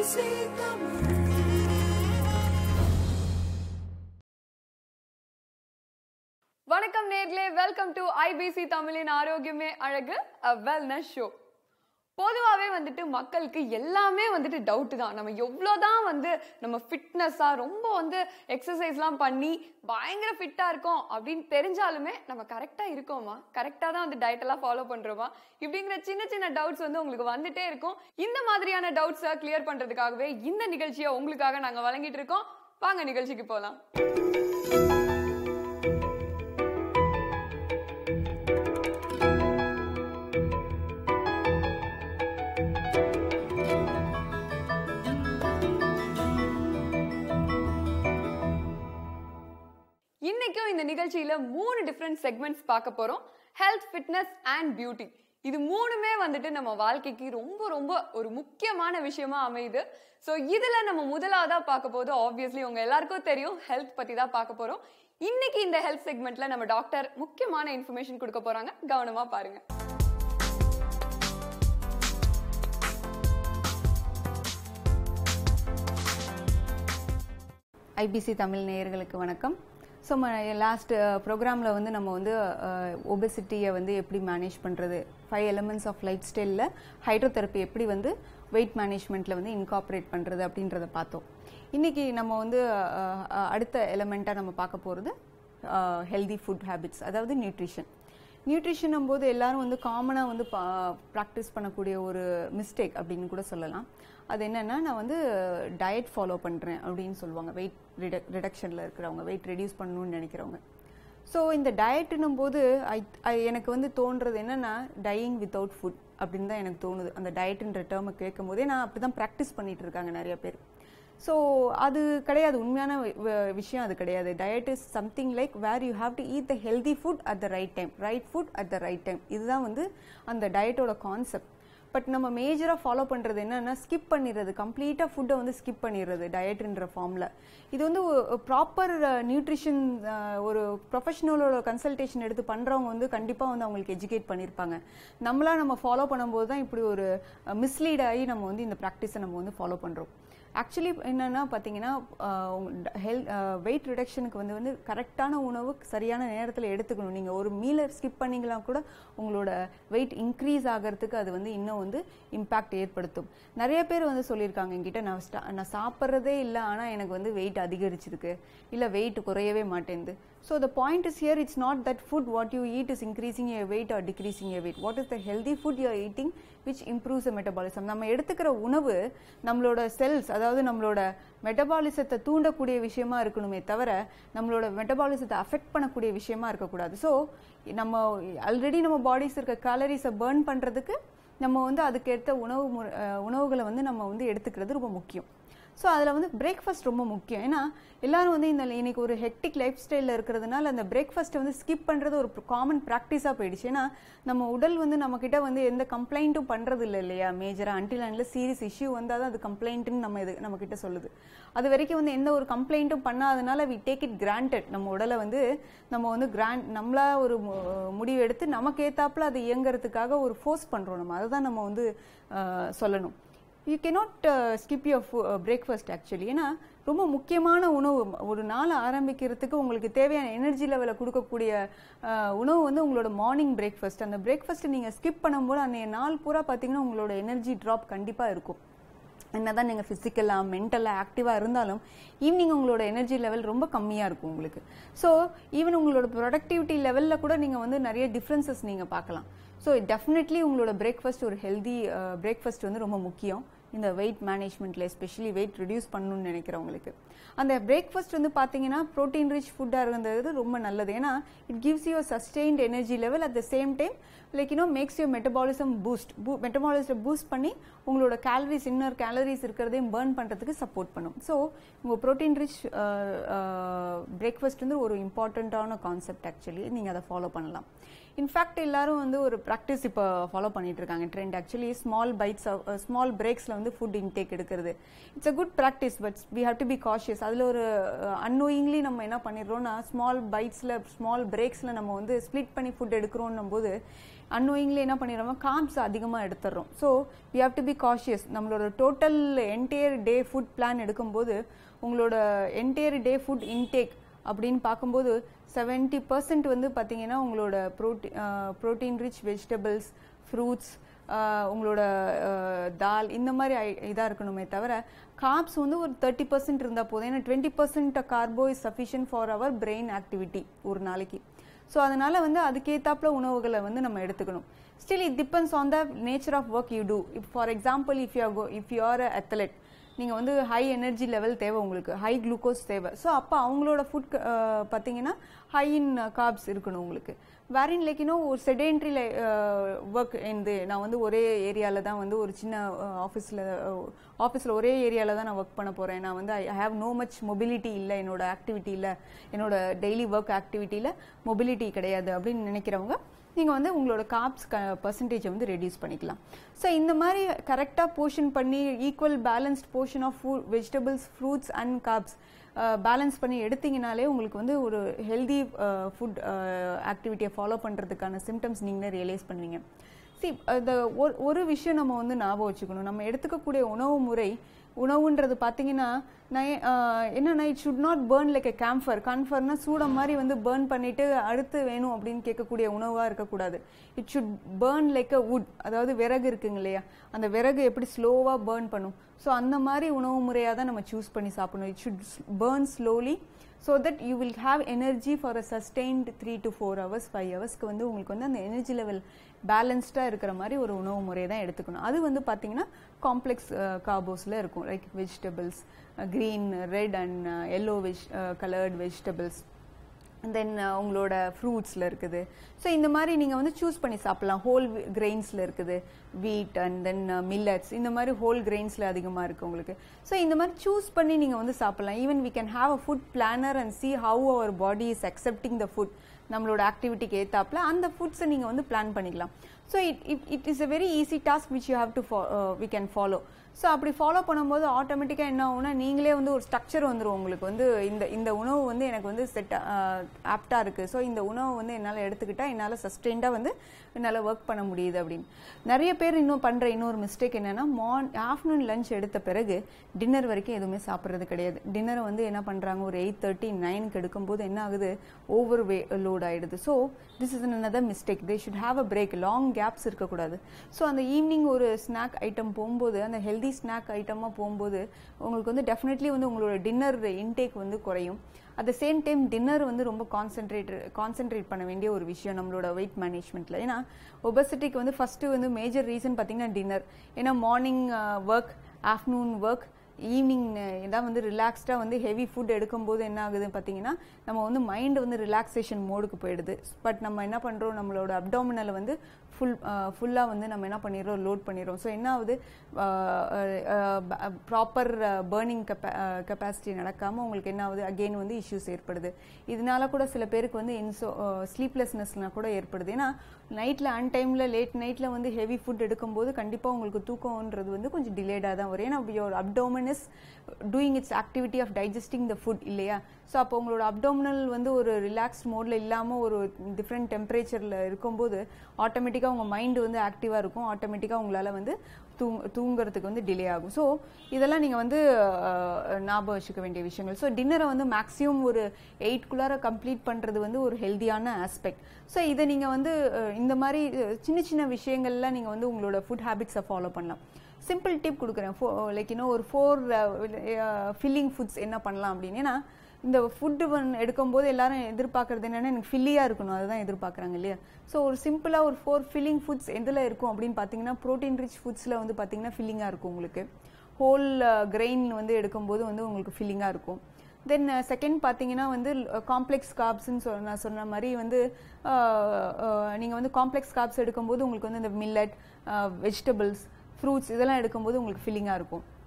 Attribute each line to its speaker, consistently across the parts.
Speaker 1: வணக்கம் நேர்களே welcome to IBC தமிழின் ஆரோக்கியமே அழகு வெல்னஸ் ஷோ பொதுவாகவே வந்துட்டு மக்களுக்கு எல்லாமே வந்துட்டு டவுட்டு தான் நம்ம எவ்வளோதான் வந்து நம்ம ஃபிட்னஸாக ரொம்ப வந்து எக்ஸசைஸ்லாம் பண்ணி பயங்கர ஃபிட்டாக இருக்கோம் அப்படின்னு தெரிஞ்சாலுமே நம்ம கரெக்டாக இருக்கோமா கரெக்டாக தான் வந்து டயட்டெல்லாம் ஃபாலோ பண்ணுறோமா இப்படிங்கிற சின்ன சின்ன டவுட்ஸ் வந்து உங்களுக்கு வந்துட்டே இருக்கும் இந்த மாதிரியான டவுட்ஸை கிளியர் பண்ணுறதுக்காகவே இந்த நிகழ்ச்சியை உங்களுக்காக நாங்கள் வழங்கிட்டு இருக்கோம் வாங்க நிகழ்ச்சிக்கு போகலாம் இன்னைக்கும் இந்த நிகழ்ச்சியில மூணு டிஃப்ரெண்ட் செக்மெண்ட்ஸ் பார்க்க போறோம் ஹெல்த் ஃபிட்னஸ் அண்ட் பியூட்டி இது மூணுமே வந்துட்டு நம்ம வாழ்க்கைக்கு ரொம்ப ரொம்ப ஒரு முக்கியமான விஷயமா அமையுது ஸோ இதுல நம்ம முதலாவதா பார்க்க போது ஆப்வியஸ்லி உங்க எல்லாருக்கும் தெரியும் ஹெல்த் பத்தி தான் பார்க்க போறோம் இன்னைக்கு இந்த ஹெல்த் செக்மெண்ட்ல நம்ம டாக்டர் முக்கியமான இன்ஃபர்மேஷன் கொடுக்க போறாங்க கவனமா பாருங்க
Speaker 2: ஐபிசி தமிழ் நேயர்களுக்கு வணக்கம் ஸோ லாஸ்ட் ப்ரோக்ராமில் வந்து நம்ம வந்து ஒபெசிட்டியை வந்து எப்படி மேனேஜ் பண்ணுறது ஃபைவ் எலமெண்ட்ஸ் ஆஃப் லைஃப் ஸ்டைலில் ஹைட்ரோதெரப்பி எப்படி வந்து வெயிட் மேனேஜ்மெண்ட்டில் வந்து இன்கார்பரேட் பண்ணுறது அப்படின்றத பார்த்தோம் இன்றைக்கி நம்ம வந்து அஹ், அஹ், அடுத்த எலமெண்ட்டாக நம்ம பார்க்க போகிறது ஹெல்தி ஃபுட் ஹேபிட்ஸ் அதாவது நியூட்ரிஷன் நியூட்ரிஷனும் போது எல்லாரும் வந்து காமனாக வந்து ப்ராக்டிஸ் பண்ணக்கூடிய ஒரு மிஸ்டேக் அப்படின்னு கூட சொல்லலாம் அது என்னன்னா நான் வந்து டயட் ஃபாலோ பண்ணுறேன் அப்படின்னு சொல்லுவாங்க வெயிட் ரிடக்ஷனில் இருக்கிறவங்க வெயிட் ரெடியூஸ் பண்ணணும்னு நினைக்கிறவங்க ஸோ இந்த டயட்டுன்னும் போது ஐ ஐ- எனக்கு வந்து தோன்றது என்னன்னா டயிங் வித்தவுட் ஃபுட் அப்படின்னு தான் எனக்கு தோணுது அந்த டயட்டுன்ற டேர்மை கேட்கும் போதே நான் அப்படி தான் ப்ராக்டிஸ் பண்ணிட்டு இருக்காங்க நிறைய பேர் ஸோ அது கிடையாது உண்மையான வி- வி- விஷயம் அது கிடையாது diet is something like where you have to eat the healthy food at the right time right food at the right time இதுதான் வந்து அந்த டயட்டோட கான்செப்ட் பட் நம்ம மேஜராக ஃபாலோ பண்ணுறது என்னன்னா ஸ்கிப் பண்ணிடுறது கம்ப்ளீட்டாக ஃபுட்டை வந்து ஸ்கிப் பண்ணிடுறது டயட்ன்ற ஃபார்மில் இது வந்து ப்ராப்பர் நியூட்ரிஷன் ஒரு ப்ரொஃபஷனலோட கன்சல்டேஷன் எடுத்து பண்ணுறவங்க வந்து கண்டிப்பாக வந்து அவங்களுக்கு எஜுகேட் பண்ணியிருப்பாங்க நம்மளா நம்ம ஃபாலோ பண்ணும்போது தான் இப்படி ஒரு மிஸ்லீட் ஆகி நம்ம வந்து இந்த ப்ராக்டிஸை நம்ம வந்து ஃபாலோ பண்ணுறோம் ஆக்சுவலி என்னன்னா பார்த்தீங்கன்னா ஹெல்த் வெயிட் ரிடக்ஷனுக்கு வந்து வந்து கரெக்டான உணவு சரியான நேரத்தில் எடுத்துக்கணும் நீங்கள் ஒரு மீலை ஸ்கிப் பண்ணீங்களா கூட உங்களோட வெயிட் இன்க்ரீஸ் ஆகிறதுக்கு அது வந்து இன்னும் வந்து இம்பேக்ட் ஏற்படுத்தும் நிறைய பேர் வந்து சொல்லியிருக்காங்க என்கிட்ட நான் ஸ்டா- நான் சாப்பிட்றதே இல்லை ஆனால் எனக்கு வந்து வெயிட் அதிகரிச்சிருக்கு இல்லை வெயிட் குறையவே மாட்டேங்குது so the point is here it's not that food what you eat is increasing your weight or decreasing your weight what is the healthy food you eating which improves the metabolism நம்ம எடுத்துக்கிற உணவு நம்மளோட cells அதாவது நம்மளோட மெட்டபாலிசத்தை தூண்டக்கூடிய விஷயமா இருக்கணுமே தவிர நம்மளோட மெட்டபாலிசத்தை அஃபெக்ட் பண்ணக்கூடிய விஷயமா இருக்கக்கூடாது ஸோ நம்ம ஆல்ரெடி நம்ம பாடிஸ் இருக்க கேலரிஸை பேர்ன் பண்றதுக்கு நம்ம வந்து அதுக்கேற்ற உணவு முறை- அஹ் உணவுகளை வந்து நம்ம வந்து எடுத்துக்கிறது ரொம்ப முக்கியம் ஸோ அதில் வந்து பிரேக்ஃபாஸ்ட் ரொம்ப முக்கியம் ஏன்னா எல்லாரும் வந்து இந்த இன்னைக்கு ஒரு ஹெக்டிக் லைஃப் ஸ்டைலில் இருக்கிறதுனால அந்த பிரேக்ஃபாஸ்ட்டை வந்து ஸ்கிப் பண்ணுறது ஒரு காமன் ப்ராக்டிஸாக போயிடுச்சு ஏன்னா நம்ம உடல் வந்து நம்மக்கிட்ட வந்து எந்த கம்ப்ளைண்ட்டும் பண்ணுறது இல்லை இல்லையா மேஜராக அன்டில் அண்டில் சீரியஸ் இஷ்யூ வந்தால் தான் அது கம்ப்ளைண்ட்டுன்னு நம்ம இது நம்மக்கிட்ட சொல்லுது அது வரைக்கும் வந்து எந்த ஒரு கம்ப்ளைண்ட்டும் பண்ணாதனால வி டேக் இட் கிராண்டட் நம்ம உடலை வந்து நம்ம வந்து கிராண்ட் நம்மளா ஒரு மு- முடிவு எடுத்து நமக்கு ஏத்தாப்புல அது இயங்குறதுக்காக ஒரு ஃபோர்ஸ் பண்ணுறோம் நம்ம அதை தான் நம்ம வந்து அஹ், சொல்லணும் you cannot skip your breakfast actually ஏன்னா ரொம்ப முக்கியமான உணவு ஒரு நாள் ஆரம்பிக்கிறதுக்கு உங்களுக்கு தேவையான எனர்ஜி லெவலை கொடுக்கக்கூடிய அஹ், உணவு வந்து உங்களோட மார்னிங் பிரேக்ஃபாஸ்ட் அந்த பிரேக்ஃபாஸ்ட்டை நீங்கள் ஸ்கிப் பண்ணும்போது அன்றைய நாள் பூரா பார்த்தீங்கன்னா உங்களோட எனர்ஜி ட்ராப் கண்டிப்பாக இருக்கும் என்னதான் நீங்கள் ஃபிசிக்கலாக மென்டலாக ஆக்டிவாக இருந்தாலும் ஈவினிங் உங்களோட எனர்ஜி லெவல் ரொம்ப கம்மியாக இருக்கும் உங்களுக்கு ஸோ ஈவன் உங்களோட ப்ரொடக்டிவிட்டி லெவலில் கூட நீங்கள் வந்து நிறைய டிஃப்ரென்சஸ் நீங்கள் பார்க்கலாம் ஸோ டெஃபினெட்லி உங்களோட பிரேக்ஃபாஸ்ட் ஒரு ஹெல்தி பிரேக்ஃபாஸ்ட் வந்து ரொம்ப முக்கியம் இந்த வெயிட் மேனேஜ்மெண்ட்டில் எஸ்பெஷலி வெயிட் ரெடியூஸ் பண்ணணும்னு நினைக்கிறவங்களுக்கு அந்த பிரேக்ஃபாஸ்ட் வந்து பார்த்தீங்கன்னா ப்ரோட்டீன் ரிச் ஃபுட்டாக இருந்தது ரொம்ப நல்லது ஏன்னா it gives you sustained energy level at the same time like you know makes you metabolism boost metabolism boost பண்ணி உங்களோட கேலரிஸ் இன்னர் கேலரிஸ் இருக்கிறதையும் பேர்ன் பண்ணுறதுக்கு சப்போர்ட் பண்ணும் ஸோ உங்கள் ப்ரோட்டீன் ரிச் பிரேக்ஃபாஸ்ட் வந்து ஒரு இம்பார்ட்டண்ட்டான கான்செப்ட் ஆக்சுவலி நீங்கள் அதை ஃபாலோ பண்ணலாம் இன்ஃபேக்ட் எல்லாரும் வந்து ஒரு ப்ராக்டிஸ் இப்போ ஃபாலோ பண்ணிட்டு இருக்காங்க trend actually small bites small பிரேக்ஸில் வந்து ஃபுட் இன்டேக் எடுக்கிறது it's a good practice but we have to be cautious அதில் ஒரு அன்னோயிங்லி நம்ம என்ன பண்ணிடுறோம்னா ஸ்மால் பைட்ஸில் ஸ்மால் பிரேக்ஸில் நம்ம வந்து ஸ்ப்ளிட் பண்ணி ஃபுட் எடுக்கிறோன்னும் போது அன்னோயிங்ல என்ன பண்ணிடுறோம் கார்ப்ஸ் அதிகமாக எடுத்துடுறோம் so we have to be cautious நம்மளோட total entire day food plan எடுக்கும்போது உங்களோட என்டையர் டே ஃபுட் இன்டேக் அப்படின்னு பார்க்கும்போது செவன்ட்டி பர்சன்ட் வந்து பார்த்தீங்கன்னா உங்களோட ப்ரோட்டி ப்ரோட்டீன் ரிச் வெஜிடபிள்ஸ் ஃப்ரூட்ஸ் உங்களோட அஹ், தால் இந்த மாதிரி இதாக இருக்கணுமே தவிர கார்ப்ஸ் வந்து ஒரு தேர்ட்டி பர்சன்ட் இருந்தால் போதும் ஏன்னா twenty percent carbo is sufficient for our brain activity ஒரு நாளைக்கு ஸோ அதனால வந்து அதுக்கேத்தாப்புல உணவுகளை வந்து நம்ம எடுத்துக்கணும் still it depends on the nature of work you do if for example if you go if you are athlete நீங்கள் வந்து ஹை எனர்ஜி லெவல் தேவை உங்களுக்கு ஹை குளுக்கோஸ் தேவை ஸோ அப்போ அவங்களோட ஃபுட் பார்த்தீங்கன்னா ஹை இன் கார்ப்ஸ் இருக்கணும் உங்களுக்கு வேரின் லைக் இன்னும் ஒரு செடென்ட்ரி ஒர்க் இந்த நான் வந்து ஒரே ஏரியாவில் தான் வந்து ஒரு சின்ன ஆஃபீஸில் ஆஃபீஸில் ஒரே ஏரியாவில் தான் நான் ஒர்க் பண்ண போகிறேன் நான் வந்து I have no much mobility இல்லை என்னோட ஆக்டிவிட்டியில் என்னோட டெய்லி ஒர்க் ஆக்டிவிட்டியில் மொபிலிட்டி கிடையாது அப்படின்னு நினைக்கிறவங்க நீங்கள் வந்து உங்களோட காப்ஸ் க பர்சன்டேஜை வந்து ரெடியூஸ் பண்ணிக்கலாம் ஸோ இந்த மாதிரி கரெக்டாக போர்ஷன் பண்ணி equal balanced portion of food vegetables fruits and carbs balance பண்ணி எடுத்தீங்கனாலே உங்களுக்கு வந்து ஒரு ஹெல்தி ஃபுட் ஆக்டிவிட்டியை ஃபாலோ பண்ணுறதுக்கான சிம்டம்ஸ் நீங்களே ரியலைஸ் பண்ணுவீங்க சி the ஒரு ஒரு விஷயம் நம்ம வந்து ஞாபகம் வச்சுக்கணும் நம்ம எடுத்துக்கக்கூடிய உணவு முறை உணவுன்றது பார்த்தீங்கன்னா நான் ஏ- ஆஹ் என்னன்னா it should not burn like a camphor கான்ஃபர்னா சூடம் மாதிரி வந்து பேர்ன் பண்ணிட்டு அடுத்து வேணும் அப்படின்னு கேட்கக்கூடிய உணவாக இருக்கக்கூடாது it should burn like a wood அதாவது விறகு இருக்குங்க இல்லையா அந்த விறகு எப்படி ஸ்லோவாக பேர்ன் பண்ணும் ஸோ அந்த மாதிரி உணவு முறையாக தான் நம்ம சூஸ் பண்ணி சாப்பிடணும் it should burn slowly so that you will have energy for a sustained three to four hours five ஹவர்ஸ்க்கு வந்து உங்களுக்கு வந்து அந்த எனர்ஜி லெவல் பேலன்ஸ்டாக இருக்கிற மாதிரி ஒரு உணவு முறையை தான் எடுத்துக்கணும் அது வந்து பார்த்தீங்கன்னா காம்ப்ளெக்ஸ் கார்போஸில் இருக்கும் like vegetables green red and yellow veg coloured vegetables then உங்களோட ஃப்ரூட்ஸில் இருக்குது ஸோ இந்த மாதிரி நீங்கள் வந்து சூஸ் பண்ணி சாப்பிடலாம் ஹோல் கிரெயின்ஸில் இருக்குது வீட் அண்ட் தென் மில்லட்ஸ் இந்த மாதிரி ஹோல் கிரெயின்ஸில் அதிகமாக இருக்குது உங்களுக்கு ஸோ இந்த மாதிரி சூஸ் பண்ணி நீங்கள் வந்து சாப்பிடலாம் even we can have a food planner and see how our body is accepting the food நம்மளோட ஆக்டிவிட்டிக்கு ஏத்தாப்புல அந்த ஃபுட்ஸை நீங்கள் வந்து பிளான் பண்ணிக்கலாம் so it it it is a very easy task which you have to fo- uh, we can follow so அப்படி follow பண்ணும்போது ஆட்டோமேட்டிக்காக என்ன ஆகும்னா நீங்களே வந்து ஒரு ஸ்ட்ரக்சர் வந்துடும் உங்களுக்கு வந்து இந்த இந்த உணவு வந்து எனக்கு வந்து செட் ஆப்டாக இருக்குது ஸோ இந்த உணவு வந்து என்னால் எடுத்துக்கிட்டால் என்னால் சஸ்டெயின்டாக வந்து என்னால் ஒர்க் பண்ண முடியுது அப்படின்னு நிறைய பேர் இன்னும் பண்ணுற இன்னொரு மிஸ்டேக் என்னன்னா மார்ன் ஆஃப்டர்நூன் லஞ்ச் எடுத்த பிறகு டின்னர் வரைக்கும் எதுவுமே சாப்பிட்றது கிடையாது டின்னரை வந்து என்ன பண்ணுறாங்க ஒரு எயிட் தேர்ட்டி நைனுக்கு எடுக்கும்போது என்ன ஆகுது ஓவர் வே லோட் ஆயிடுது so this is another mistake they should have a break long gaps இருக்கக்கூடாது ஸோ அந்த ஈவினிங் ஒரு ஸ்நாக் ஐட்டம் போகும்போது அந்த ஹெல்தி ஸ்நாக் ஐட்டமாக போகும்போது உங்களுக்கு வந்து டெஃபினெட்லி வந்து உங்களோட டின்னர் இன்டேக் வந்து குறையும் at the same time dinner வந்து ரொம்ப கான்சென்ட்ரேட் கான்சென்ட்ரேட் பண்ண வேண்டிய ஒரு விஷயம் நம்மளோட வெயிட் மேனேஜ்மெண்ட்டில் ஏன்னா ஒபசிட்டிக்கு வந்து ஃபஸ்ட்டு வந்து மேஜர் ரீசன் பார்த்தீங்கன்னா டின்னர் ஏன்னா morning work afternoon work evening இதான் வந்து ரிலாக்ஸ்டாக வந்து ஹெவி ஃபுட் எடுக்கும்போது என்ன ஆகுதுன்னு பார்த்தீங்கன்னா நம்ம வந்து மைண்ட் வந்து ரிலாக்ஸேஷன் மோடுக்கு போயிடுது பட் நம்ம என்ன பண்ணுறோம் நம்மளோட அப்டாமினலை வந்து ஃபுல் ஃபுல்லாக வந்து நம்ம என்ன பண்ணிடுறோம் லோட் பண்ணிடுறோம் ஸோ என்ன ஆகுது ப்ராப்பர் பேர்னிங் கெப்பா கெப்பாசிட்டி நடக்காமல் உங்களுக்கு என்ன ஆகுது அகெயின் வந்து இஷ்யூஸ் ஏற்படுது இதனால கூட சில பேருக்கு வந்து இன்சோ ஸ்லீப்லெஸ்னஸ்லாம் கூட ஏற்படுது ஏன்னா நைட்டில் அன்டைமில் லேட் நைட்டில் வந்து ஹெவி ஃபுட் எடுக்கும்போது கண்டிப்பாக உங்களுக்கு தூக்கம்ன்றது வந்து கொஞ்சம் டிலேடாக தான் வரும் ஏன்னா your abdomen is doing its activity of digesting the food இல்லையா ஸோ அப்போ உங்களோட அப்டோமினல் வந்து ஒரு ரிலாக்ஸ்ட் மோடில் இல்லாமல் ஒரு டிஃப்ரெண்ட் டெம்பரேச்சரில் இருக்கும்போது ஆட்டோமேட்டிக்காக உங்கள் மைண்டு வந்து ஆக்டிவாக இருக்கும் ஆட்டோமேட்டிக்காக உங்களால் வந்து தூங் தூங்குறதுக்கு வந்து டிலே ஆகும் ஸோ இதெல்லாம் நீங்கள் வந்து அஹ், ஞாபகம் வச்சுக்க வேண்டிய விஷயங்கள் ஸோ டின்னரை வந்து மேக்ஸிமம் ஒரு எயிட்குள்ளார கம்ப்ளீட் பண்ணுறது வந்து ஒரு ஹெல்தியான ஆஸ்பெக்ட் ஸோ இதை நீங்கள் வந்து அஹ், இந்த மாதிரி அஹ், சின்ன சின்ன விஷயங்கள்லாம் நீங்கள் வந்து உங்களோட ஃபுட் ஹேபிட்ஸை ஃபாலோ பண்ணலாம் சிம்பிள் டிப் கொடுக்குறேன் லைக் இன்னும் ஒரு ஃபோர் ஃபில்லிங் ஃபுட்ஸ் என்ன பண்ணலாம் அப்படின்னு ஏன்னா இந்த ஃபுட்டு ஒன் எடுக்கும்போது எல்லாரும் எதிர்பார்க்கறது என்னன்னா எனக்கு ஃபில்லியாக இருக்கணும் அதுதான் எதிர்பார்க்குறாங்க இல்லையா ஸோ ஒரு சிம்பிளாக ஒரு ஃபோர் ஃபில்லிங் ஃபுட்ஸ் எதில் இருக்கும் அப்படின்னு பார்த்தீங்கன்னா ப்ரோட்டீன் ரிச் ஃபுட்ஸில் வந்து பார்த்தீங்கன்னா ஃபில்லிங்காக இருக்கும் உங்களுக்கு ஹோல் கிரெயின் வந்து எடுக்கும்போது வந்து உங்களுக்கு ஃபில்லிங்காக இருக்கும் தென் செகண்ட் பார்த்தீங்கன்னா வந்து காம்ப்ளெக்ஸ் காப்ஸ்ன்னு சொ நான் சொன்ன மாதிரி வந்து நீங்கள் வந்து காம்ப்ளெக்ஸ் காப்ஸ் எடுக்கும்போது உங்களுக்கு வந்து இந்த மில்லட் வெஜிடபிள்ஸ் ஃப்ரூட்ஸ் இதெல்லாம் எடுக்கும்போது உங்களுக்கு ஃபில்லிங்காக இருக்கும்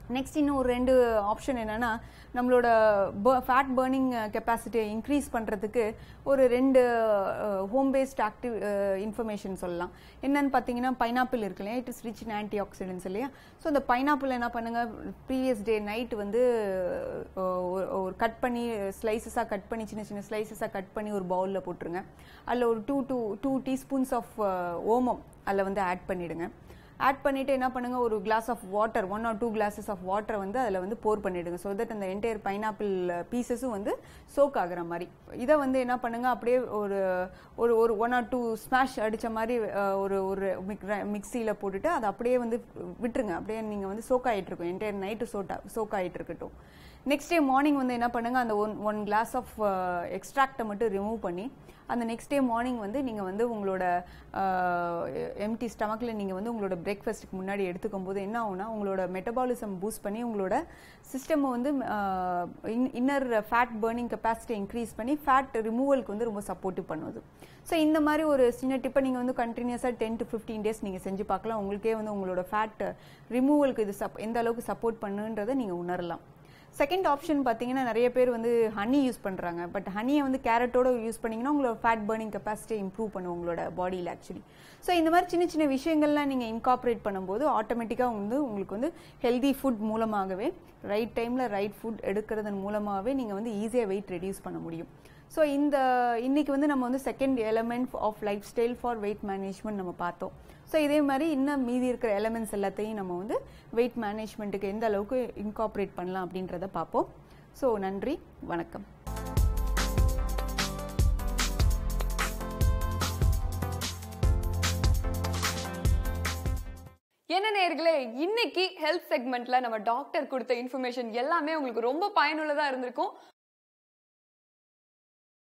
Speaker 2: நெக்ஸ்ட் இன்னும் ஒரு ரெண்டு ஆப்ஷன் என்னன்னா நம்மளோட ஃபேட் பேர்னிங் கெப்பாசிட்டியை இன்க்ரீஸ் பண்ணுறதுக்கு ஒரு ரெண்டு ஹோம் பேஸ்ட் ஆக்டிவ் இன்ஃபர்மேஷன் சொல்லலாம் என்னன்னு பார்த்தீங்கன்னா பைனாப்பிள் இருக்கு இல்லையா it is rich in antioxidants இல்லையா ஸோ இந்த பைனாப்பிள் என்ன பண்ணுங்க ப்ரீவியஸ் டே நைட் வந்து அஹ், ஒரு- ஒரு கட் பண்ணி ஸ்லைசஸாக கட் பண்ணி சின்ன சின்ன ஸ்லைசஸாக கட் பண்ணி ஒரு பவுலில் போட்டுருங்க அதில் ஒரு two two two teaspoons of ஓமம் அதில் வந்து ஆட் பண்ணிடுங்க ஆட் பண்ணிட்டு என்ன பண்ணுங்க ஒரு glass of water one or two glasses of water வந்து அதில் வந்து போர் பண்ணிடுங்க ஸோ தட் அந்த என்டையர் பைனாப்பிள் பீசஸும் வந்து சோக் ஆகுற மாதிரி இதை வந்து என்ன பண்ணுங்க அப்படியே ஒரு ஒரு ஒரு ஒன் ஆர் டூ ஸ்மாஷ் அடிச்ச மாதிரி அஹ், ஒரு ஒரு மிக்சியில் போட்டுட்டு அதை அப்படியே வந்து விட்டுருங்க அப்படியே நீங்கள் வந்து சோக் ஆகிட்டு இருக்கும் என்டையர் நைட்டு சோட்டா சோக் ஆகிட்டு இருக்கட்டும் நெக்ஸ்ட் டே மார்னிங் வந்து என்ன பண்ணுங்க அந்த ஒன் ஒன் கிளாஸ் ஆஃப் எக்ஸ்ட்ராக்டை மட்டும் ரிமூவ் பண்ணி அந்த நெக்ஸ்ட் டே மார்னிங் வந்து நீங்கள் வந்து உங்களோட எம்டி ஸ்டமக்கில் நீங்கள் வந்து உங்களோட பிரேக்ஃபாஸ்ட்டுக்கு முன்னாடி எடுத்துக்கும் போது என்ன ஆகும்னா உங்களோட மெட்டபாலிசம் பூஸ்ட் பண்ணி உங்களோட சிஸ்டம் வந்து inner fat burning capacity increase பண்ணி ஃபேட் ரிமூவலுக்கு வந்து ரொம்ப சப்போர்ட்டிவ் பண்ணுது ஸோ இந்த மாதிரி ஒரு சின்ன டிப்பை நீங்கள் வந்து கண்டினியூஸாக டென் டு ஃபிஃப்டீன் டேஸ் நீங்கள் செஞ்சு பார்க்கலாம் உங்களுக்கே வந்து உங்களோட ஃபேட் ரிமூவலுக்கு இது சப் எந்த அளவுக்கு சப்போர்ட் பண்ணுன்றதை நீங்கள் உணரலாம் செகண்ட் ஆப்ஷன் பார்த்தீங்கன்னா நிறைய பேர் வந்து ஹனி யூஸ் பண்ணுறாங்க பட் ஹனியை வந்து கேரட்டோட யூஸ் பண்ணிங்கன்னா உங்களோட ஃபேட் பர்னிங் கெப்பாசிட்டியை இம்ப்ரூவ் பண்ணும் உங்களோட பாடியில் ஆக்சுவலி ஸோ இந்த மாதிரி சின்ன சின்ன விஷயங்கள்லாம் நீங்கள் இன்கார்பரேட் பண்ணும்போது ஆட்டோமேட்டிக்காக வந்து உங்களுக்கு வந்து ஹெல்தி ஃபுட் மூலமாகவே ரைட் டைமில் ரைட் ஃபுட் எடுக்கிறதன் மூலமாகவே நீங்கள் வந்து ஈஸியாக வெயிட் ரெடியூஸ் பண்ண முடியும் ஸோ இந்த இன்னைக்கு வந்து நம்ம வந்து second element of life style for weight management நம்ம பார்த்தோம் ஸோ இதே மாதிரி இன்னும் மீதி இருக்கிற எலமெண்ட்ஸ் எல்லாத்தையும் நம்ம வந்து வெயிட் மேனேஜ்மெண்ட்டுக்கு எந்த அளவுக்கு இன்கார்பரேட் பண்ணலாம் அப்படின்றத பார்ப்போம் ஸோ நன்றி வணக்கம்
Speaker 1: என்ன நேர்களே இன்னைக்கு ஹெல்த் செக்மெண்ட்ல நம்ம டாக்டர் கொடுத்த இன்ஃபர்மேஷன் எல்லாமே உங்களுக்கு ரொம்ப பயனுள்ளதா இருந்திருக்கும்